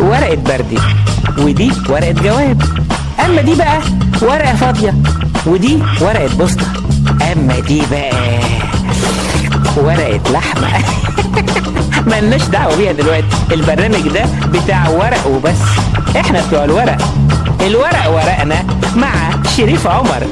ورقة بردي ودي ورقة جواب أما دي بقى ورقة فاضية ودي ورقة بوسطة أما دي بقى ورقة لحمة ملناش دعوة بيها دلوقتي البرنامج ده بتاع ورق وبس احنا بتوع الورق الورق ورقنا مع شريف عمر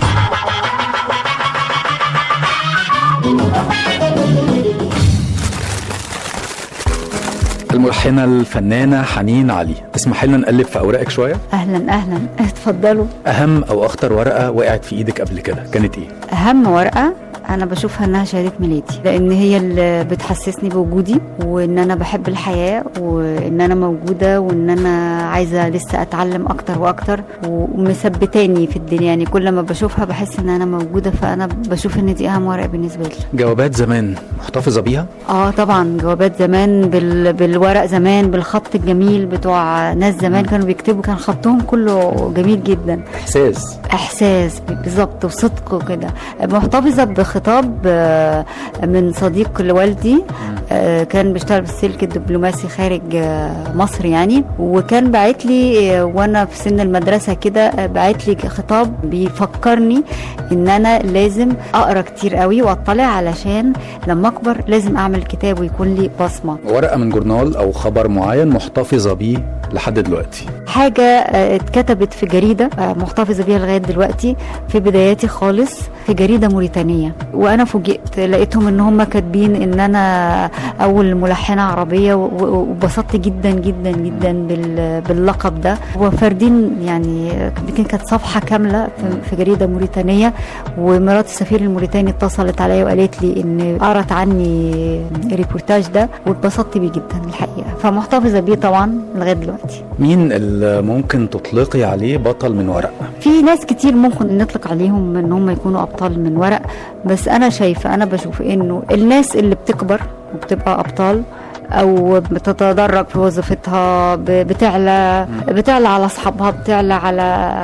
الملحنة الفنانة حنين علي تسمح لنا نقلب في أوراقك شوية اهلا اهلا اتفضلوا أهم أو أخطر ورقة وقعت في إيدك قبل كده كانت إيه؟ اهم ورقه انا بشوفها انها شهاده ميلادي لان هي اللي بتحسسني بوجودي وان انا بحب الحياه وان انا موجوده وان انا عايزه لسه اتعلم اكتر واكتر ومثبتاني في الدنيا يعني كل ما بشوفها بحس ان انا موجوده فانا بشوف ان دي اهم ورقه بالنسبه لي جوابات زمان محتفظة بيها؟ اه طبعا جوابات زمان بال... بالورق زمان بالخط الجميل بتوع ناس زمان كانوا بيكتبوا كان خطهم كله جميل جدا إحساس احساس بالظبط وصدق وكده محتفظه بخطاب آه، من صديق لوالدي آه، كان بيشتغل بالسلك الدبلوماسي خارج آه، مصر يعني وكان باعت لي آه، وانا في سن المدرسه كده آه، باعت لي خطاب بيفكرني ان انا لازم اقرا كتير قوي واطلع علشان لما اكبر لازم اعمل كتاب ويكون لي بصمه ورقة من جورنال أو خبر معين محتفظة بيه لحد دلوقتي حاجة آه، اتكتبت في جريدة آه، محتفظة بيها لغاية دلوقتي في بداياتي خالص في جريدة موريتانية وأنا فوجئت لقيتهم إن هم كاتبين إن أنا أول ملحنة عربية و- و- وبسطت جدا جدا جدا بال- باللقب ده وفاردين يعني آه، يمكن كانت صفحة كاملة في- في جريدة موريتانية ومرات السفير الموريتاني اتصلت عليا وقالت لي إن قرت عني الريبورتاج ده واتبسطت بيه جدا الحقيقة فمحتفظة بيه طبعا لغاية دلوقتي مين اللي ممكن تطلقي عليه بطل من ورقة؟ في ناس كتير ممكن نطلق عليهم ان هم يكونوا ابطال من ورق بس انا شايفه انا بشوف انه الناس اللي بتكبر وبتبقى ابطال او بتتدرج في وظيفتها ب- بتعلى بتعلى على اصحابها بتعلى على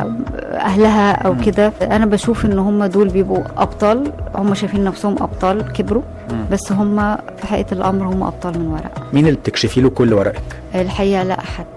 اهلها او كده انا بشوف ان هم دول بيبقوا ابطال هم شايفين نفسهم ابطال كبروا بس هم في حقيقه الامر هم ابطال من ورق مين اللي بتكشفي له كل ورقك؟ الحقيقه لا احد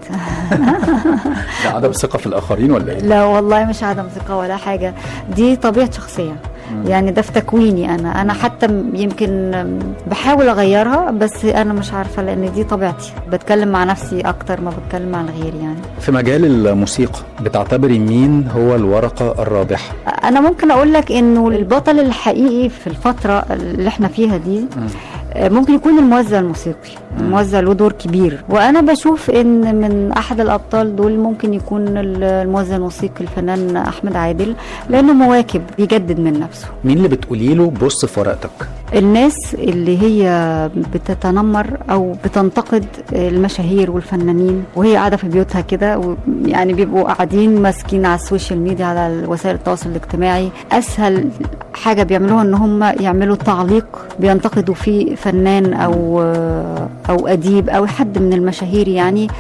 ده عدم ثقة في الآخرين ولا إيه؟ لا والله مش عدم ثقة ولا حاجة دي طبيعة شخصية يعني ده في تكويني أنا أنا حتى م- يمكن بحاول أغيرها بس أنا مش عارفة لأن دي طبيعتي بتكلم مع نفسي أكتر ما بتكلم مع الغير يعني في مجال الموسيقى بتعتبري مين هو الورقة الرابحة؟ أنا ممكن أقول لك إنه البطل الحقيقي في الفترة اللي إحنا فيها دي آه، ممكن يكون الموزع الموسيقي الموزع له دور كبير وانا بشوف ان من احد الابطال دول ممكن يكون ال- الموزع الموسيقي الفنان احمد عادل لانه مواكب بيجدد من نفسه مين اللي بتقولي له بص في ورقتك؟ الناس اللي هي بتتنمر او بتنتقد المشاهير والفنانين وهي قاعده في بيوتها كده و- يعني بيبقوا قاعدين ماسكين على السوشيال ميديا على وسائل التواصل الاجتماعي اسهل حاجه بيعملوها ان هم يعملوا تعليق بينتقدوا فيه فنان او او اديب او حد من المشاهير يعني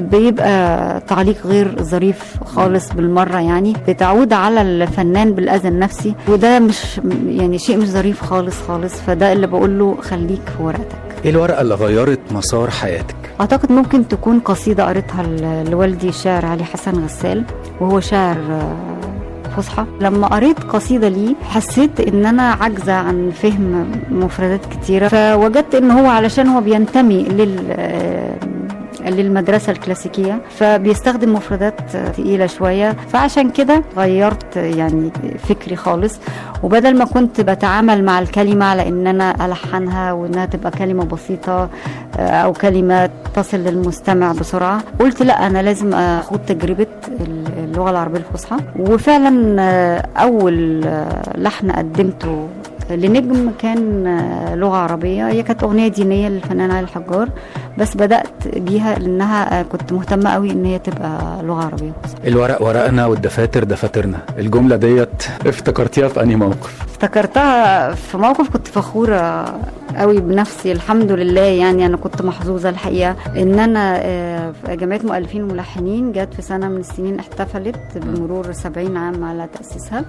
بيبقى تعليق غير ظريف خالص بالمره يعني بتعود على الفنان بالاذى النفسي وده مش يعني شيء مش ظريف خالص خالص فده اللي بقول له خليك في ورقتك إيه الورقة اللي غيرت مسار حياتك؟ اعتقد ممكن تكون قصيده قريتها ل- لوالدي الشاعر علي حسن غسال وهو شاعر آه، فصحى لما قريت قصيده ليه حسيت ان انا عاجزه عن فهم مفردات كتيره فوجدت ان هو علشان هو بينتمي لل آه، للمدرسة الكلاسيكية فبيستخدم مفردات تقيلة شوية فعشان كده غيرت يعني فكري خالص وبدل ما كنت بتعامل مع الكلمة على ان انا الحنها وانها تبقى كلمة بسيطة آه، او كلمة تصل للمستمع بسرعة قلت لا انا لازم اخوض تجربة اللغة العربية الفصحى وفعلا آه، اول آه، لحن قدمته لنجم كان آه، لغة عربية هي كانت أغنية دينية للفنان علي الحجار بس بدأت بيها لأنها آه، كنت مهتمة قوي إن هي تبقى لغة عربية الورق ورقنا والدفاتر دفاترنا الجملة ديت افتكرتيها في أنهي موقف؟ افتكرتها في موقف كنت فخورة قوي بنفسي الحمد لله يعني أنا كنت محظوظة الحقيقة إن أنا آه، في جمعية مؤلفين وملحنين جت في سنة من السنين احتفلت بمرور 70 عام على تأسيسها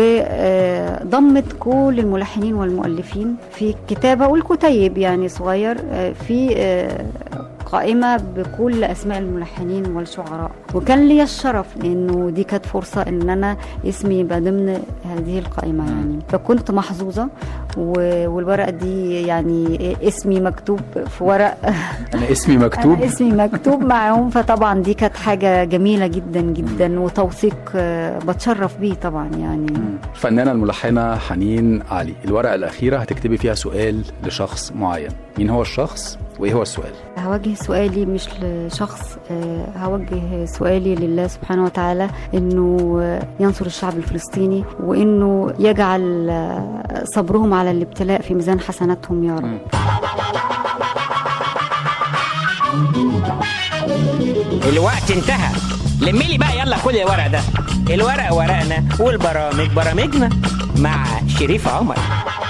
وضمت كل الملحنين والمؤلفين في كتابة والكتيب يعني صغير آه، في آه، قائمة بكل أسماء الملحنين والشعراء وكان لي الشرف لأنه دي كانت فرصة إن أنا اسمي يبقى ضمن هذه القائمة يعني فكنت محظوظة و- والورقة دي يعني اسمي مكتوب في ورق انا اسمي مكتوب أنا اسمي مكتوب معاهم فطبعا دي كانت حاجة جميلة جدا جدا وتوثيق آه، بتشرف بيه طبعا يعني الفنانة الملحنة حنين علي الورقة الأخيرة هتكتبي فيها سؤال لشخص معين مين هو الشخص وإيه هو السؤال هوجه سؤالي مش لشخص آه، هوجه سؤالي لله سبحانه وتعالى انه آه، ينصر الشعب الفلسطيني وانه يجعل آه، صبرهم على الابتلاء في ميزان حسناتهم يا رب الوقت انتهى لمي لي بقى يلا كل الورق ده الورق ورقنا والبرامج برامجنا مع شريف عمر